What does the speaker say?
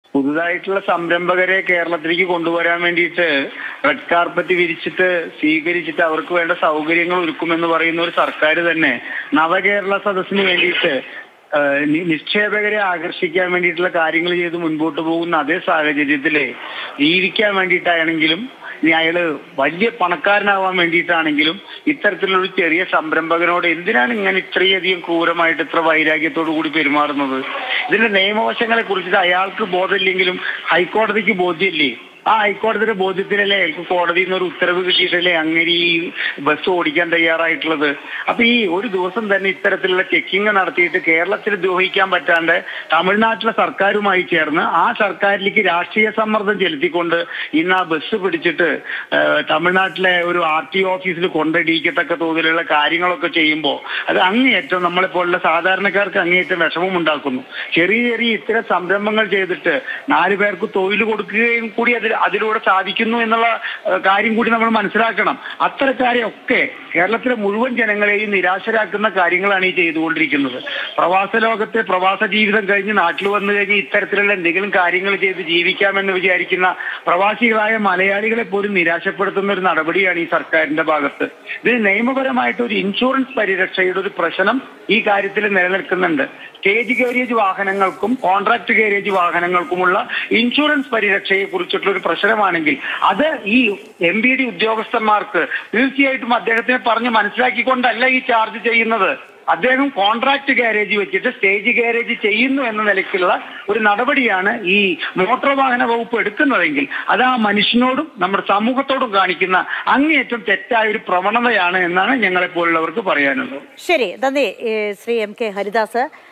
പുതുതായിട്ടുള്ള സംരംഭകരെ കേരളത്തിലേക്ക് കൊണ്ടുവരാൻ വേണ്ടിയിട്ട് റെഡ് കാർപ്പറ്റ് വിരിച്ചിട്ട് സ്വീകരിച്ചിട്ട് അവർക്ക് വേണ്ട സൗകര്യങ്ങൾ ഒരുക്കുമെന്ന് പറയുന്ന ഒരു സർക്കാർ തന്നെ നവകേരള സദസ്സിന് വേണ്ടിയിട്ട് ഏഹ്, നി- നിക്ഷേപകരെ ആകർഷിക്കാൻ വേണ്ടിയിട്ടുള്ള കാര്യങ്ങൾ ചെയ്ത് മുൻപോട്ട് പോകുന്ന അതേ സാഹചര്യത്തില് ജീവിക്കാൻ വേണ്ടിയിട്ടാണെങ്കിലും ഇനി അയാള് വലിയ പണക്കാരനാവാൻ വേണ്ടിയിട്ടാണെങ്കിലും ഇത്തരത്തിലുള്ള ഒരു ചെറിയ സംരംഭകനോട് എന്തിനാണ് ഇങ്ങനെ ഇത്രയധികം ക്രൂരമായിട്ട് ഇത്ര വൈരാഗ്യത്തോടു കൂടി പെരുമാറുന്നത് ഇതിന്റെ നിയമവശങ്ങളെ കുറിച്ചിട്ട് അയാൾക്ക് ബോധമില്ലെങ്കിലും ഹൈക്കോടതിക്ക് ബോധ്യമില്ലേ ആ ഹൈക്കോടതിയുടെ ബോധ്യത്തിലല്ലേ അയാൾക്ക് കോടതിയിൽ നിന്ന് ഒരു ഉത്തരവ് കിട്ടിയിട്ടല്ലേ അങ്ങനെ ഈ ബസ് ഓടിക്കാൻ തയ്യാറായിട്ടുള്ളത് അപ്പൊ ഈ ഒരു ദിവസം തന്നെ ഇത്തരത്തിലുള്ള ചെക്കിങ് നടത്തിയിട്ട് കേരളത്തിൽ ദ്രോഹിക്കാൻ പറ്റാണ്ട് തമിഴ്നാട്ടിലെ സർക്കാരുമായി ചേർന്ന് ആ സർക്കാരിലേക്ക് രാഷ്ട്രീയ സമ്മർദ്ദം ചെലുത്തിക്കൊണ്ട് ഇന്ന് ആ ബസ് പിടിച്ചിട്ട് ആ, തമിഴ്നാട്ടിലെ ഒരു ആർ ടി ഓഫീസിൽ കൊണ്ടിടിക്കത്തക്ക തോതിലുള്ള കാര്യങ്ങളൊക്കെ ചെയ്യുമ്പോൾ അത് അങ്ങേയറ്റം നമ്മളെ പോലുള്ള സാധാരണക്കാർക്ക് അങ്ങേയറ്റം വിഷമം ഉണ്ടാക്കുന്നു ചെറിയ ചെറിയ ഇത്തരം സംരംഭങ്ങൾ ചെയ്തിട്ട് നാല് പേർക്ക് തൊഴിൽ കൊടുക്കുകയും കൂടി അതിൽ അതിലൂടെ സാധിക്കുന്നു എന്നുള്ള ആ, കാര്യം കൂടി നമ്മൾ മനസ്സിലാക്കണം അത്തരക്കാരെ ഒക്കെ കേരളത്തിലെ മുഴുവൻ ജനങ്ങളെയും നിരാശരാക്കുന്ന കാര്യങ്ങളാണ് ഈ ചെയ്തുകൊണ്ടിരിക്കുന്നത് പ്രവാസ ലോകത്തെ പ്രവാസ ജീവിതം കഴിഞ്ഞ് നാട്ടിൽ വന്നു കഴിഞ്ഞ് ഇത്തരത്തിലുള്ള എന്തെങ്കിലും കാര്യങ്ങൾ ചെയ്ത് ജീവിക്കാമെന്ന് വിചാരിക്കുന്ന പ്രവാസികളായ മലയാളികളെ പോലും നിരാശപ്പെടുത്തുന്ന ഒരു നടപടിയാണ് ഈ സർക്കാരിന്റെ ഭാഗത്ത് ഇതിന് നിയമപരമായിട്ട് ഒരു ഇൻഷുറൻസ് പരിരക്ഷയുടെ ഒരു പ്രശ്നം ഈ കാര്യത്തിൽ നിലനിൽക്കുന്നുണ്ട് സ്റ്റേജ് ഗാരേജ് വാഹനങ്ങൾക്കും കോൺട്രാക്ട് ഗാരേജ് വാഹനങ്ങൾക്കുമുള്ള ഇൻഷുറൻസ് പരിരക്ഷയെ കുറിച്ചിട്ടുള്ള ഒരു പ്രശ്നമാണെങ്കിൽ അത് ഈ എം ബി ഡി ഉദ്യോഗസ്ഥന്മാർക്ക് തീർച്ചയായിട്ടും അദ്ദേഹത്തിനെ പറഞ്ഞ് മനസ്സിലാക്കിക്കൊണ്ടല്ല ഈ ചാർജ് ചെയ്യുന്നത് അദ്ദേഹം കോൺട്രാക്ട് ഗാരേജ് വെച്ചിട്ട് സ്റ്റേജ് ഗാരേജ് ചെയ്യുന്നു എന്ന നിലയ്ക്കുള്ള ഒരു നടപടിയാണ് ഈ മോട്ടോർ വാഹന വകുപ്പ് എടുക്കുന്നതെങ്കിൽ അത് ആ മനുഷ്യനോടും നമ്മുടെ സമൂഹത്തോടും കാണിക്കുന്ന അങ്ങേയറ്റം തെറ്റായ ഒരു പ്രവണതയാണ് എന്നാണ് ഞങ്ങളെപ്പോലുള്ളവർക്ക് പറയാനുള്ളത് ശരി നന്ദി ഏ, ശ്രീ എം കെ ഹരിദാസ്